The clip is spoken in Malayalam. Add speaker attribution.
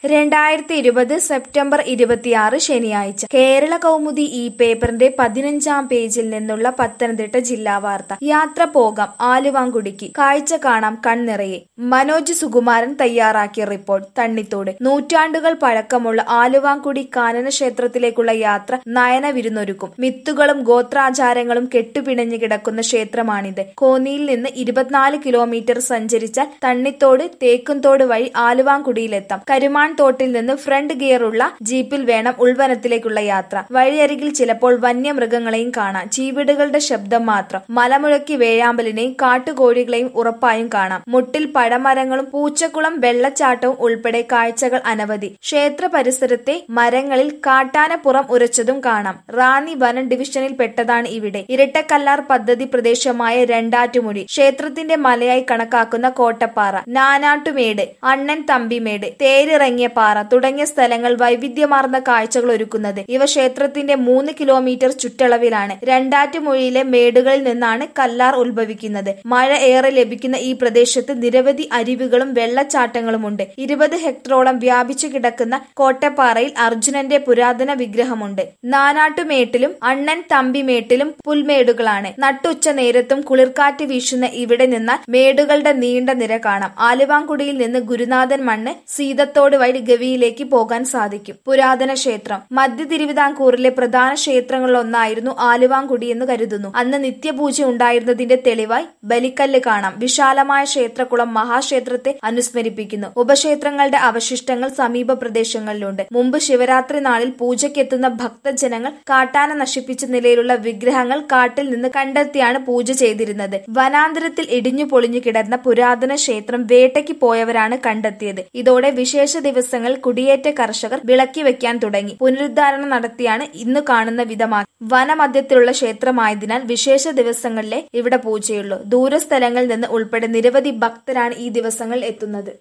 Speaker 1: രണ്ടായിരത്തി ഇരുപത് സെപ്റ്റംബർ ഇരുപത്തിയാറ് ശനിയാഴ്ച കേരള കൗമുദി ഈ പേപ്പറിന്റെ പതിനഞ്ചാം പേജിൽ നിന്നുള്ള പത്തനംതിട്ട ജില്ലാ വാർത്ത യാത്ര പോകാം ആലുവാങ്കുടിക്ക് കാഴ്ച കാണാം കൺനിറയെ മനോജ് സുകുമാരൻ തയ്യാറാക്കിയ റിപ്പോർട്ട് തണ്ണിത്തോട് നൂറ്റാണ്ടുകൾ പഴക്കമുള്ള ആലുവാങ്കുടി കാനന ക്ഷേത്രത്തിലേക്കുള്ള യാത്ര നയന വിരുന്നൊരുക്കും മിത്തുകളും ഗോത്രാചാരങ്ങളും കെട്ടുപിണഞ്ഞു കിടക്കുന്ന ക്ഷേത്രമാണിത് കോന്നിയിൽ നിന്ന് ഇരുപത്തിനാല് കിലോമീറ്റർ സഞ്ചരിച്ചാൽ തണ്ണിത്തോട് തേക്കുംതോട് വഴി ആലുവാങ്കുടിയിലെത്താം കരുമാൻ തോട്ടിൽ നിന്ന് ഫ്രണ്ട് ഗിയറുള്ള ജീപ്പിൽ വേണം ഉൾവനത്തിലേക്കുള്ള യാത്ര വഴിയരികിൽ ചിലപ്പോൾ വന്യമൃഗങ്ങളെയും കാണാം ചീവിടുകളുടെ ശബ്ദം മാത്രം മലമുഴക്കി വേഴാമ്പലിനെയും കാട്ടുകോഴികളെയും ഉറപ്പായും കാണാം മുട്ടിൽ പഴമരങ്ങളും പൂച്ചക്കുളം വെള്ളച്ചാട്ടവും ഉൾപ്പെടെ കാഴ്ചകൾ അനവധി ക്ഷേത്ര പരിസരത്തെ മരങ്ങളിൽ കാട്ടാനപ്പുറം ഉരച്ചതും കാണാം റാന്നി വനം ഡിവിഷനിൽ പെട്ടതാണ് ഇവിടെ ഇരട്ടക്കല്ലാർ പദ്ധതി പ്രദേശമായ രണ്ടാറ്റുമുടി ക്ഷേത്രത്തിന്റെ മലയായി കണക്കാക്കുന്ന കോട്ടപ്പാറ നാനാട്ടുമേട് അണ്ണൻ തമ്പിമേട് തേരിറങ്ങിയ പാറ തുടങ്ങിയ സ്ഥലങ്ങൾ വൈവിധ്യമാർന്ന കാഴ്ചകൾ ഒരുക്കുന്നത് ഇവ ക്ഷേത്രത്തിന്റെ മൂന്ന് കിലോമീറ്റർ ചുറ്റളവിലാണ് രണ്ടാറ്റുമൊഴിയിലെ മേടുകളിൽ നിന്നാണ് കല്ലാർ ഉത്ഭവിക്കുന്നത് മഴ ഏറെ ലഭിക്കുന്ന ഈ പ്രദേശത്ത് നിരവധി അരുവികളും വെള്ളച്ചാട്ടങ്ങളുമുണ്ട് ഇരുപത് ഹെക്ടറോളം വ്യാപിച്ചു കിടക്കുന്ന കോട്ടപ്പാറയിൽ അർജുനന്റെ പുരാതന വിഗ്രഹമുണ്ട് നാനാട്ടുമേട്ടിലും അണ്ണൻ തമ്പിമേട്ടിലും പുൽമേടുകളാണ് നട്ടുച്ച നേരത്തും കുളിർക്കാറ്റ് വീശുന്ന ഇവിടെ നിന്നാൽ മേടുകളുടെ നീണ്ട നിര കാണാം ആലുവാങ്കുടിയിൽ നിന്ന് ഗുരുനാഥൻ മണ്ണ് സീതത്തോട് വഴി ഗവിയിലേക്ക് പോകാൻ സാധിക്കും പുരാതന ക്ഷേത്രം മധ്യ തിരുവിതാംകൂറിലെ പ്രധാന ക്ഷേത്രങ്ങളിലൊന്നായിരുന്നു ആലുവാങ്കുടി എന്ന് കരുതുന്നു അന്ന് നിത്യപൂജ ഉണ്ടായിരുന്നതിന്റെ തെളിവായി ബലിക്കല്ല് കാണാം വിശാലമായ ക്ഷേത്രകുളം മഹാക്ഷേത്രത്തെ അനുസ്മരിപ്പിക്കുന്നു ഉപക്ഷേത്രങ്ങളുടെ അവശിഷ്ടങ്ങൾ സമീപ പ്രദേശങ്ങളിലുണ്ട് മുമ്പ് ശിവരാത്രി നാളിൽ പൂജയ്ക്കെത്തുന്ന ഭക്തജനങ്ങൾ കാട്ടാന നശിപ്പിച്ച നിലയിലുള്ള വിഗ്രഹങ്ങൾ കാട്ടിൽ നിന്ന് കണ്ടെത്തിയാണ് പൂജ ചെയ്തിരുന്നത് വനാന്തരത്തിൽ ഇടിഞ്ഞു പൊളിഞ്ഞു കിടന്ന പുരാതന ക്ഷേത്രം വേട്ടയ്ക്ക് പോയവരാണ് കണ്ടെത്തിയത് ഇതോടെ വിശേഷ ദിവസങ്ങളിൽ കുടിയേറ്റ കർഷകർ വിളക്കി വെക്കാൻ തുടങ്ങി പുനരുദ്ധാരണം നടത്തിയാണ് ഇന്ന് കാണുന്ന വിധമാക്കി വനമധ്യത്തിലുള്ള ക്ഷേത്രമായതിനാൽ വിശേഷ ദിവസങ്ങളിലെ ഇവിടെ പൂജയുള്ളൂ ദൂരസ്ഥലങ്ങളിൽ നിന്ന് ഉൾപ്പെടെ നിരവധി ഭക്തരാണ് ഈ ദിവസങ്ങളിൽ എത്തുന്നത്